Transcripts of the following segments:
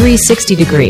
360 degree.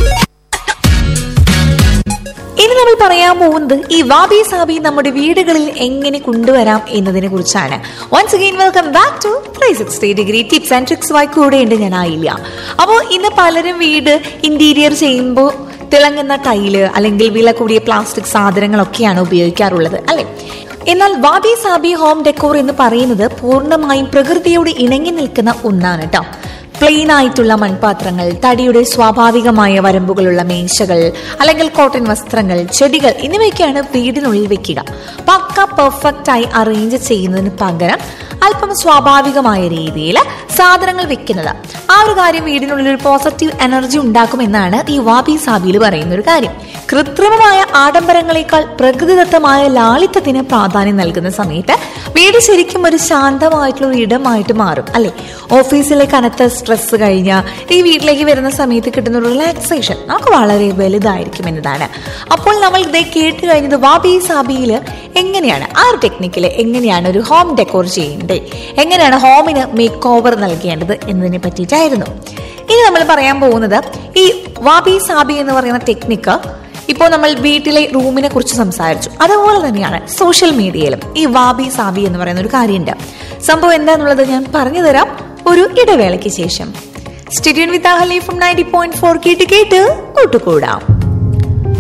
ഇനി നമ്മൾ പറയാൻ പോകുന്നത് ഈ വാബി സാബി നമ്മുടെ വീടുകളിൽ എങ്ങനെ കൊണ്ടുവരാം എന്നതിനെ കുറിച്ചാണ് once again welcome back to three sixty degree tips and tricks വായി കൂടെയുണ്ട് ഞാൻ ആയില്ല അപ്പോൾ ഇന്ന് പലരും വീട് ഇന്റീരിയർ ചെയ്യുമ്പോൾ തിളങ്ങുന്ന ടൈല് അല്ലെങ്കിൽ വില കൂടിയ പ്ലാസ്റ്റിക് സാധനങ്ങളൊക്കെയാണ് ഉപയോഗിക്കാറുള്ളത് അല്ലെ എന്നാൽ വാബി സാബി ഹോം ഡെക്കോർ എന്ന് പറയുന്നത് പൂർണ്ണമായും പ്രകൃതിയോട് ഇണങ്ങി നിൽക്കുന്ന ഒന്നാണ് കേട്ടോ പ്ലെയിൻ ആയിട്ടുള്ള മൺപാത്രങ്ങൾ തടിയുടെ സ്വാഭാവികമായ വരമ്പുകളുള്ള മേശകൾ അല്ലെങ്കിൽ കോട്ടൺ വസ്ത്രങ്ങൾ ചെടികൾ എന്നിവയൊക്കെയാണ് വീടിനുള്ളിൽ വെക്കുക പക്ക പെർഫെക്റ്റ് ആയി അറേഞ്ച് ചെയ്യുന്നതിന് പകരം അല്പം സ്വാഭാവികമായ രീതിയിൽ സാധനങ്ങൾ വെക്കുന്നത് ആ ഒരു കാര്യം വീടിനുള്ളിൽ ഒരു പോസിറ്റീവ് എനർജി ഉണ്ടാക്കുമെന്നാണ് ഈ വാബി സാബിയിൽ പറയുന്ന ഒരു കാര്യം കൃത്രിമമായ ആഡംബരങ്ങളെക്കാൾ പ്രകൃതിദത്തമായ ലാളിത്യത്തിന് പ്രാധാന്യം നൽകുന്ന സമയത്ത് വീട് ശരിക്കും ഒരു ശാന്തമായിട്ടുള്ള ഒരു ഇടമായിട്ട് മാറും അല്ലെ ഓഫീസിലെ കനത്ത സ്ട്രെസ് കഴിഞ്ഞ ഈ വീട്ടിലേക്ക് വരുന്ന സമയത്ത് കിട്ടുന്ന ഒരു റിലാക്സേഷൻ നമുക്ക് വളരെ വലുതായിരിക്കും എന്നതാണ് അപ്പോൾ നമ്മൾ ഇതേ കേട്ട് കഴിഞ്ഞത് വാബി സാബിയിൽ എങ്ങനെയാണ് ആ ഒരു ടെക്നിക്കിൽ എങ്ങനെയാണ് ഒരു ഹോം ഡെക്കോർ ചെയ്യേണ്ടത് എങ്ങനെയാണ് ഹോമിന് മേക്ക് ഓവർ നൽകേണ്ടത് എന്നതിനെ പറ്റിയിട്ടായിരുന്നു ഇനി നമ്മൾ പറയാൻ പോകുന്നത് ഈ വാബി സാബി എന്ന് പറയുന്ന ടെക്നിക്ക് ഇപ്പോൾ നമ്മൾ വീട്ടിലെ റൂമിനെ കുറിച്ച് സംസാരിച്ചു അതുപോലെ തന്നെയാണ് സോഷ്യൽ മീഡിയയിലും ഈ വാബി സാബി എന്ന് പറയുന്ന ഒരു കാര്യമുണ്ട് സംഭവം എന്താന്നുള്ളത് ഞാൻ പറഞ്ഞു തരാം ഒരു ഇടവേളയ്ക്ക് ശേഷം സ്റ്റുഡിയൻ with Ahali from ninety point four കേട്ട് കേട്ട് കൂട്ടുകൂടാം